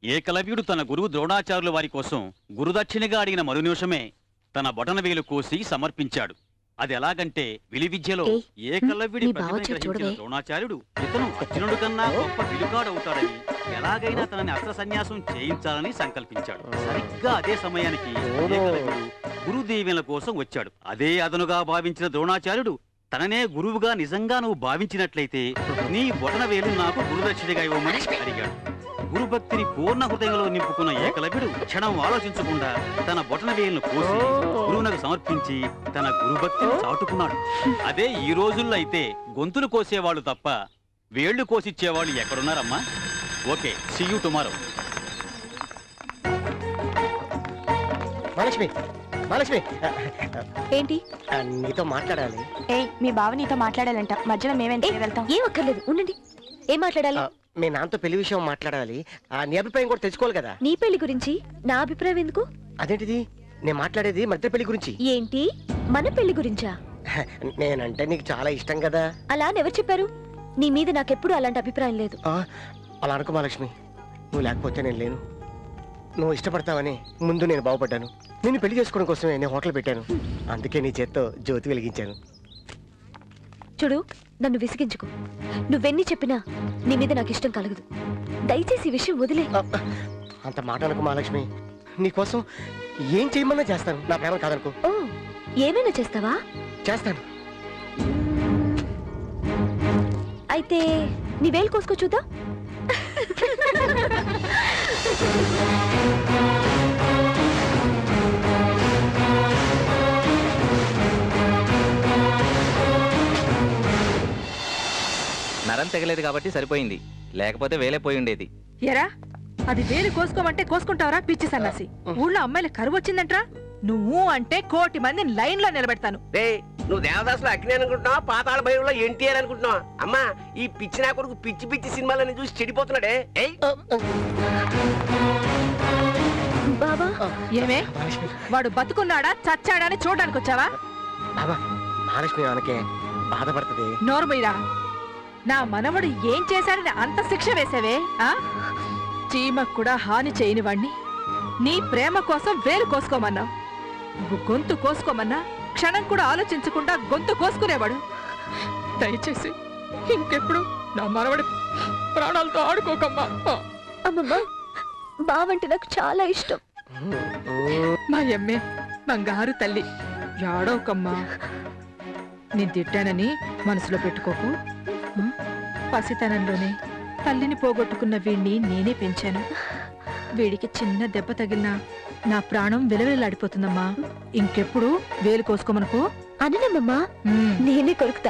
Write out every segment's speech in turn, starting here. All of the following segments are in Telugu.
ఏకలవ్యుడు తన గురువు ద్రోణాచార్యుల వారి కోసం గురుదక్షిణగా అడిగిన మరు నిమిషమే తన బొటనవేలు కోసి సమర్పించాడు అది ఎలాగంటే విలి విద్యలో ఏయ్, ఏకలవ్యుడి నీ ప్రతిభని బావొచ్చాడు గ్రహించిన చూడవే. ద్రోణాచార్యుడు ఇతను అర్జునుడి కన్నా గొప్ప విలుకాడవుతాడని ఎలాగైనా తనని అస్త్ర సన్యాసం చేయించాలని సంకల్పించాడు సరిగ్గా అదే సమయానికి ఏకలవ్యుడు గురుదీవెనల కోసం వచ్చాడు అదే అదనుగా భావించిన ద్రోణాచార్యుడు తననే గురువుగా నిజంగా నువ్వు భావించినట్లయితే నీ బొటనవేలు నాకు గురుదక్షిణగా ఇవ్వమని అడిగాడు గురుభక్తిని పూర్ణ హృదయంలో నింపుకున్న ఏకలవ్యుడు క్షణం ఆలోచించకుండా తన బొటనవేలును కోసి గురువునకు సమర్పించి తన గురుభక్తిని చాటుకున్నాడు అదే ఈ రోజుల్లో అయితే గొంతులు కోసేవాళ్ళు తప్ప వేళ్లు కోసిచ్చేవాళ్ళు ఎక్కడున్నారమ్మా okay see you tomorrow Mahalakshmi Mahalakshmi ఆ, ఏంటి ఆ, నీతో మాట్లాడాలి ఏ మీ బావ నీతో మాట్లాడాలంట మధ్యలో మేమేం వెళ్తాం ఏం అక్కర్లేదు ఉండండి ఏం మాట్లాడాలి ఆ, మీ నాన్నతో పెళ్లి విషయం మాట్లాడాలి ఆ, నీ అభిప్రాయం కూడా తెలుసుకోవాలి కదా నీ పెళ్లి గురించి నా అభిప్రాయం ఎందుకు అదేంటిది నేను మాట్లాడేది మధ్య పెళ్లి గురించి ఏంటి మన పెళ్లి గురించా నేనంటే నీకు చాలా ఇష్టం కదా అలా అని ఎవరు చెప్పారు నీ మీద నాకెప్పుడు అలాంటి అభిప్రాయం లేదు ఆ, అలా అనుకో మహాలక్ష్మి నువ్వు లేకపోతే నేను లేను నువ్వు ఇష్టపడతావని ముందు నేను బాగుపడ్డాను నేను పెళ్లి చేసుకోవడం కోసమే నేను హోటల్ పెట్టాను అందుకే నీ చేత్తో జ్యోతి వెలిగించాను చూడు నన్ను విసిగించుకో నువ్వెన్ని చెప్పినా నీ మీద నాకు ఇష్టం కలగదు దయచేసి ఈ విషయం వదిలే ఆ, అంత మాట అనుకో మహాలక్ష్మి నీకోసం ఏం చేయమన్నా చేస్తాను నా ప్రేమ కాదనుకో ఓ ఏమైనా చేస్తావా చేస్తాను అయితే నీ వేలు కోసుకో చూద్దాం నరం తెగలేదు కాబట్టి సరిపోయింది లేకపోతే వేలే పోయి ఉండేది ఎరా అది వేలు కోసుకోమంటే కోసుకుంటావరా పిచ్చి సన్నాసి ఊళ్ళో అమ్మాయిల కరువు వచ్చిందంట్రా నువ్వు అంటే కోటి మందిని లైన్ లో నిలబెడతాను రే నువ్వు దేవదాసులు అగ్ని అనుకుంటున్నావా పాతాళ భైరవులో ఎన్టీఆర్ అనుకుంటున్నావా అమ్మా ఈ పిచ్చి నా కొడుకు పిచ్చి పిచ్చి సినిమాలని చూసి చెడిపోతున్నాడే ఏయ్ ఆ, ఆ, బాబా ఏమే మహాలక్ష్మి వాడు బతుకున్నాడా చచ్చాడా అని చూడడానికి వచ్చావా బాబా మహాలక్ష్మి మనకే బాధపడుతుంది నోర్మయ్యరా నా మనవడు ఏం చేశాడని అంత శిక్ష వేసావే ఆ చీమకు కూడా హాని చేయని వాణ్ణి నీ ప్రేమ కోసం వేలు కోసుకోమన్నావు నువ్వు గొంతు కోసుకోమన్నా క్షణం కూడా ఆలోచించకుండా గొంతు కోసుకునేవాడు దయచేసి ఇంకెప్పుడు నా మనవడి ప్రాణాలతో ఆడుకోకమ్మా ఆ, అమ్మమ్మ బావంటే నాకు చాలా ఇష్టం మా ఎమ్మె బంగారు తల్లి యాడోకమ్మా నేను తిట్టానని మనసులో పెట్టుకోకు ఉం? పసితనంలోనే తల్లిని పోగొట్టుకున్న వీణ్ణి నేనే పెంచాను వీడికి చిన్న దెబ్బ తగిలినా నా ప్రాణం విలవిలలాడిపోతుందమ్మా ఇంకెప్పుడు వేలు కోసుకోమనుకో అననమ్మమ్మా ఉం. నేనే కొరుకుతా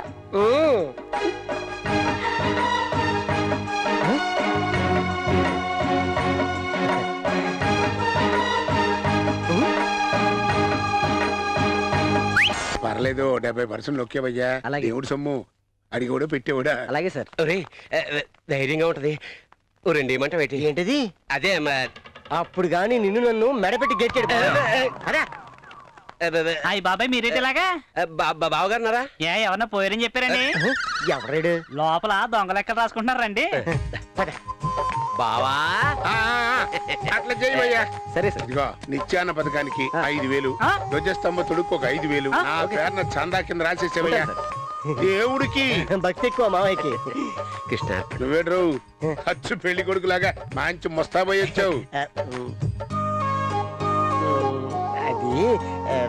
పర్లేదు డెబ్బై పర్సెంట్ నొక్కేవయ్యా అలాగే. దేవుడు సొమ్ము అడిగోడు పెట్టేవాడా అలాగే సార్ ఒరే ధైర్యంగా ఉంటది ఓ రెండు ఏమంటావు ఏంటి ఏంటిది అదే అమ్మా అప్పుడు గాని నిన్ను నన్ను మెడపెట్టి గెట్టాడు అదే అయ్యి బాబాయ్ మీరేంటి ఇలాగా బావగారున్నారా ఏ ఎవరన్నా పోయారని చెప్పారండి ఎవరాడు లోపల దొంగ లెక్క రాసుకుంటున్నారండి బావా ఆ, ఆ, అట్లా చేయవయ్యా సరే సార్ ఇదిగో నిత్యాన్న పథకానికి ఐదు వేలు ఆ? ధ్వజస్తంభ తొడుకు ఒక ఐదు వేలు ఆ, నా పేరున చందా కింద రాసేసేవయ్యా దేవుడికి భక్తి ఎక్కువ మావయ్యకి కృష్ణ నువ్వేడ్రు ఖర్చు పెళ్లి కొడుకులాగా మంచి ముస్తాబోయి వచ్చావు ఆ, ఉమ్. ఉమ్, అది ఆ,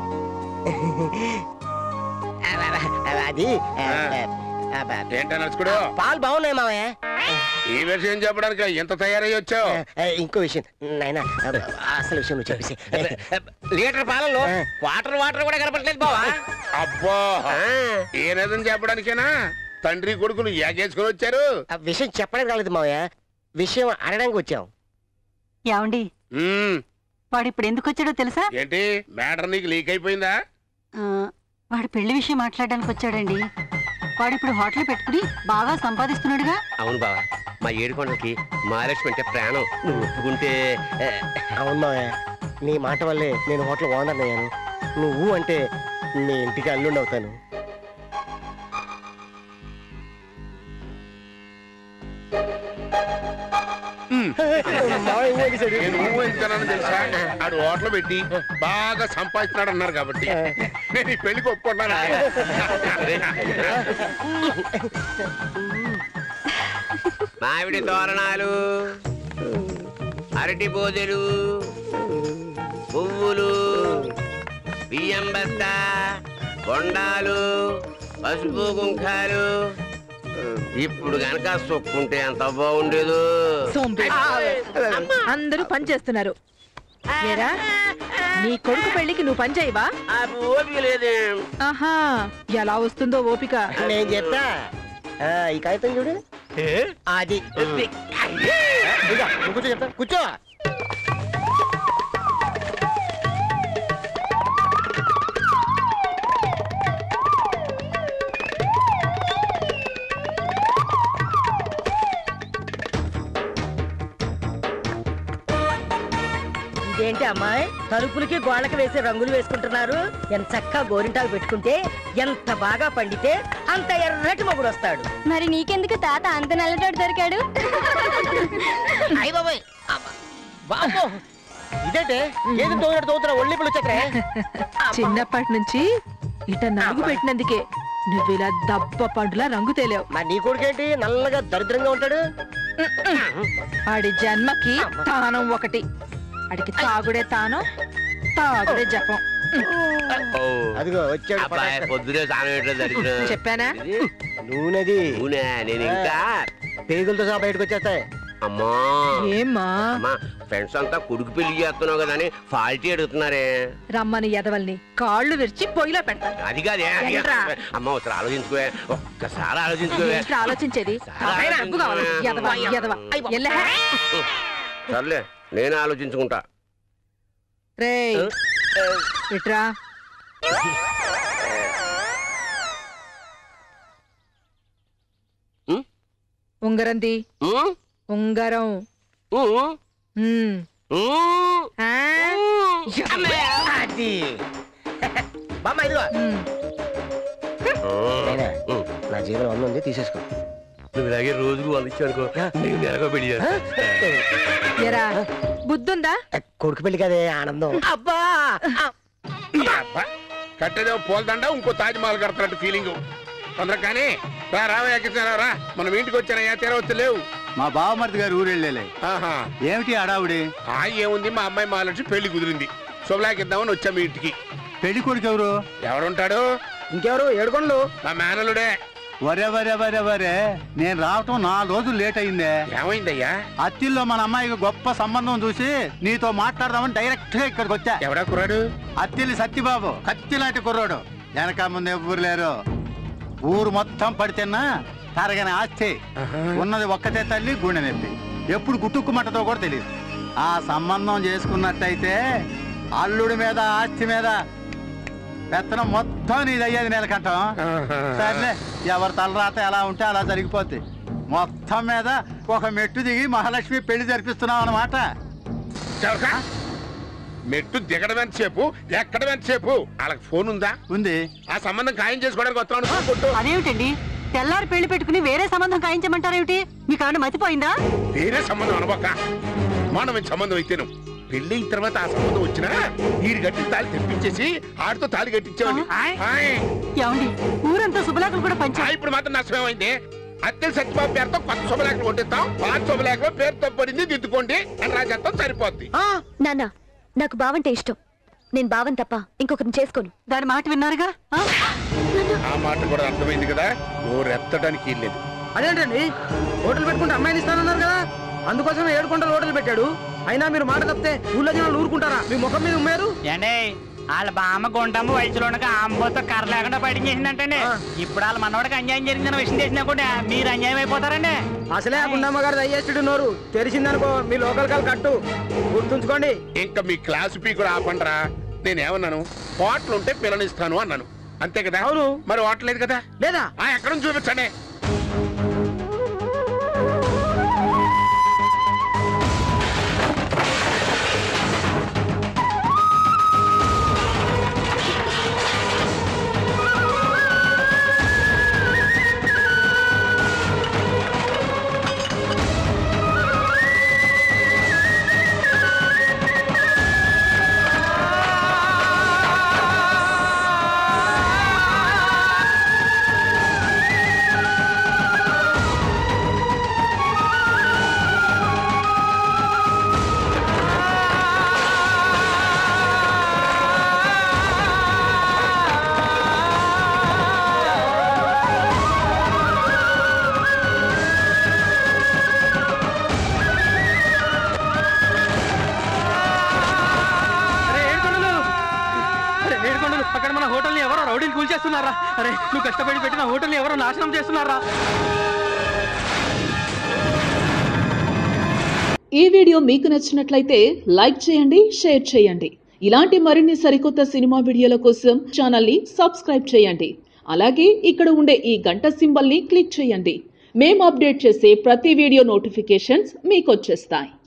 అది ఆ, ఆ, ఆ, ఏంటా నడుచుకోడు పాలు బాగున్నాయి మావయ్య ఈ విషయం చెప్పడానికి ఎంత తయారై వచ్చావు ఆ, ఇంకో విషయం నాయన అసలు విషయం నువ్వు చెప్పేసి లీటర్ పాలలో వాటర్ వాటర్ కూడా కనపడలేదు బావా అబ్బా ఆ, ఏ నిజం చెప్పడానికేనా తండ్రి కొడుకులు ఏగేసుకొని వచ్చారు ఆ విషయం చెప్పడానికి రాలేదు మావయ్య విషయం అడగడానికి వచ్చాం ఏమండి ఉమ్, వాడు ఇప్పుడు ఎందుకు వచ్చాడో తెలుసా ఏంటి మ్యాటర్ నీకు లీక్ అయిపోయిందా ఆ, వాడు పెళ్లి విషయం మాట్లాడడానికి వచ్చాడండి వాడు ఇప్పుడు హోటల్ పెట్టుకుని బాగా సంపాదిస్తున్నాడుగా అవును బావా మా ఏడుకొండలకి మహాలక్ష్మి అంటే ప్రాణం నువ్వు ఒప్పుకుంటే ఆ, అవును మావయ్య నీ మాట వల్లే నేను హోటల్ ఓనర్ అయ్యాను నువ్వు అంటే మీ ఇంటికి అల్లుండి అవుతాను ఉమ్, మావయ్య ఊహేశాడు. నేను ఊహించానని తెలుసా ఆడు హోటల్ పెట్టి బాగా సంపాదిస్తున్నాడు అన్నారు కాబట్టి నేను ఈ పెళ్లికి ఒప్పుకున్నాను మామిడి తోరణాలు అరటి బోదెలు పువ్వులు బియ్యం బస్తా కొండాలు పసుపు కుంకాలు ఇప్పుడు గనక సొక్కుంటే ఎంత బాగుండేదు సోంబేరి. అందరూ పని చేస్తున్నారు ఏరా నీ కొడుకు పెళ్లికి నువ్వు పని చేయవా ఆ ఓపిక లేదే ఆహా ఎలా వస్తుందో ఓపిక నేను చెప్తా ఆ, ఈ కాగితం చూడు అది ఇదిగో, నువ్వు కూర్చో చెప్తా కూర్చో ఇదేంటి అమ్మాయి తలుపులకి గోడకి వేసే రంగులు వేసుకుంటున్నారు ఎంత చక్కగా గోరింటాకు పెట్టుకుంటే ఎంత బాగా పండితే అంత ఎర్రటి మొగుడు వస్తాడు మరి నీకెందుకు తాత అంత నల్లటోడు దొరికాడు అయ్య బాబాయ్ బాబో ఇదేంటే ఏది తోడు తోతున్నా ఒళ్ళిపులు వచ్చేట్రే చిన్నప్పటి నుంచి ఇట నలుగు పెట్టినందుకే నువ్వు ఇలా దబ్బ పండులా రంగు తేలేవు మరి నీ కొడుకేంటి నల్లగా దరిద్రంగా ఉంటాడు ఆడి జన్మకి తానం ఒకటి ఆడికి తాగుడే తానం తాగుడే జపం అదిగో వచ్చాడు అబ్బాయి పొద్దునే స్నానం ఏంటో దరిద్రం. చెప్పానా ఇది? నూనెది అవునా నేను ఇంకా పేగులతో సహా బయటకు వచ్చేస్తాయి అమ్మా ఏమ్మా అమ్మా ఫ్రెండ్స్ అంతా కొడుకు పెళ్లి చేస్తున్నావు కదా అని ఫాల్టీ అడుగుతున్నారే రమ్మని ఎదవల్ని కాళ్ళు విరిచి పొయ్యిలో పెడతాను అది కాదే అది ఏంట్రా? కాదు. అమ్మ ఒకసారి ఆలోచించుకోవే ఒక్కసారి ఆలోచించుకోవే ఏంట్రా ఆలోచించేది చాలా డబ్బు కావాలి ఎదవ ఎదవ ఎల్లే సర్లే నేను ఆలోచించుకుంటా రేయ్ ఇట్రా ఉం? ఉంగరంది ఉం? ఉంగరం ఉం? ఉమ్. ఉం? ఆ? అది బామ్మ ఇదిగో ఉమ్. నేనే. ఉం. నా జీవితం అన్న ఉంది తీసేసుకో నువ్వు ఇలాగే రోజుకు వందించు అనుకో నేను నెలగా పెళ్లి చేస్తా ఎరా బుద్ధుందా ఏ, కొడుకు పెళ్లి కదే ఆనందం అబ్బా ఈ అబ్బా, కట్టేదేమో పోల్దండ ఇంకో తాజ్ మహల్ కడుతున్నట్టు ఫీలింగ్ తొందరగా కానీ రా రావయ్య కిషన్ రా మనం ఇంటికి వచ్చానయ్యా తీరవచ్చు లేవు మా బావమరిది గారు ఊరెళ్ళలే ఆహా ఏమిటి అడావుడి ఆ ఏముంది మా అమ్మాయి మాలొచ్చి పెళ్లి కుదిరింది శుభలాకిద్దామని వచ్చాం మీ ఇంటికి పెళ్లి కొడుకు ఎవరు ఎవడుంటాడు ఇంకెవరు ఏడుకొండలు మా మేనలుడే వరే వరే వరే వరే నేను రావటం నాలుగు రోజులు లేట్ అయిందే ఏమైందయ్యా అత్తిల్లో మన అమ్మాయికి గొప్ప సంబంధం చూసి నీతో మాట్లాడదామని డైరెక్ట్ గా ఇక్కడికి వచ్చా ఎవడా కుర్రాడు అత్తిల్లి సత్యబాబు కత్తి లాంటి కుర్రాడు వెనక ముందు ఎవ్వరు లేరు ఊరు మొత్తం పడితేనా తరగని ఆస్తి ఉన్నది ఒక్కతే తల్లి గుండె నొప్పి ఎప్పుడు గుట్టుక్కుమంటతో కూడా తెలియదు ఆ సంబంధం చేసుకున్నట్టయితే అల్లుడి మీద ఆస్తి మీద పెత్తనం మొత్తం నీది అయ్యేది నెలకంటాం సర్లే ఎవరి తలరాత ఎలా ఉంటే అలా జరిగిపోద్ది మొత్తం మీద ఒక మెట్టు దిగి మహాలక్ష్మి పెళ్లి జరిపిస్తున్నాం అన్నమాట చవక మెట్టు దిగడం ఎంతసేపు ఎక్కడం ఎంతసేపు వాళ్ళకి ఫోన్ ఉందా ఉంది ఆ సంబంధం ఖాయం చేసుకోవడానికి వస్తాను కొట్టు అదేమిటండి తెల్లారి పెళ్లి పెట్టుకుని వేరే సంబంధం ఖాయించమంటారేమిటి మీకు ఏమైనా మతిపోయిందా వేరే సంబంధం అనబోక మనం సంబంధం అయితేను పెళ్లి అయిన తర్వాత ఆ సంబంధం వచ్చినా వీడి గట్టి తాళి తెప్పించేసి ఆడితో తాళి కట్టించేవాడిని ఆయ్. ఏమండి ఊరంతా శుభలాకులు కూడా పంచా ఆ, ఇప్పుడు మాత్రం నష్టమేమైంది అత్తెల సత్యబాబు పేరుతో కొత్త శుభలేఖలు కొట్టిస్తాం పాత శుభలేఖలో పేరుతో పడింది దిద్దుకోండి అని రాసేస్తాం సరిపోద్ది నాన్న నాకు బావంటే ఇష్టం నేను బావన్ తప్ప ఇంకొకరిని చేసుకోను దాని మాట విన్నారుగా ఆ? ఆ మాట కూడా అర్థమైంది కదా ఓరెత్తడానికి లేదు అదేంటండి హోటల్ పెట్టుకుంటే అమ్మాయిని ఇస్తానన్నారు కదా అందుకోసం ఏడు కొండలు హోటల్ పెట్టాడు అయినా మీరు మాట తప్పితే ఊళ్ళో జనాలు ఊరుకుంటారా మీ ముఖం మీద ఉమ్మారు ఏండి వాళ్ళ బామ్మ గుంటమ్మ వయసులో ఉండగా ఆంబోతో కర్ర లేకుండా పడించేసిందంటండి ఇప్పుడు వాళ్ళ మనవాడికి అన్యాయం జరిగిందన్న విషయం తెలిసినా కూడా మీరు అన్యాయం అయిపోతారండి అసలే ఆ గుండమ్మ గారు దయ్యేస్తుడు నోరు తెరిచిందనుకో మీ లోకల్ కాల్ కట్టు గుర్తుంచుకోండి ఇంకా మీ క్లాసు పీ కూడా ఆపండ్రా నేనేమన్నాను హోటల్ ఉంటే పిల్లనిస్తాను అన్నాను అంతే కదా అవును. మరి హోటల్ లేదు కదా లేదా ఆ ఎక్కడ నుంచి చూపించండి ముంచేస్తున్నారా అరే నువ్వు కష్టపడి పెట్టిన హోటల్ ఎవరో నాశనం చేస్తున్నారా ఈ వీడియో మీకు నచ్చినట్లయితే లైక్ చేయండి షేర్ చేయండి ఇలాంటి మరిన్ని సరికొత్త సినిమా వీడియోల కోసం ఛానల్ని సబ్స్క్రైబ్ చేయండి అలాగే ఇక్కడ ఉండే ఈ గంట సింబల్ని క్లిక్ చేయండి మేము అప్డేట్ చేసే ప్రతి వీడియో నోటిఫికేషన్స్ మీకు వచ్చేస్తాయి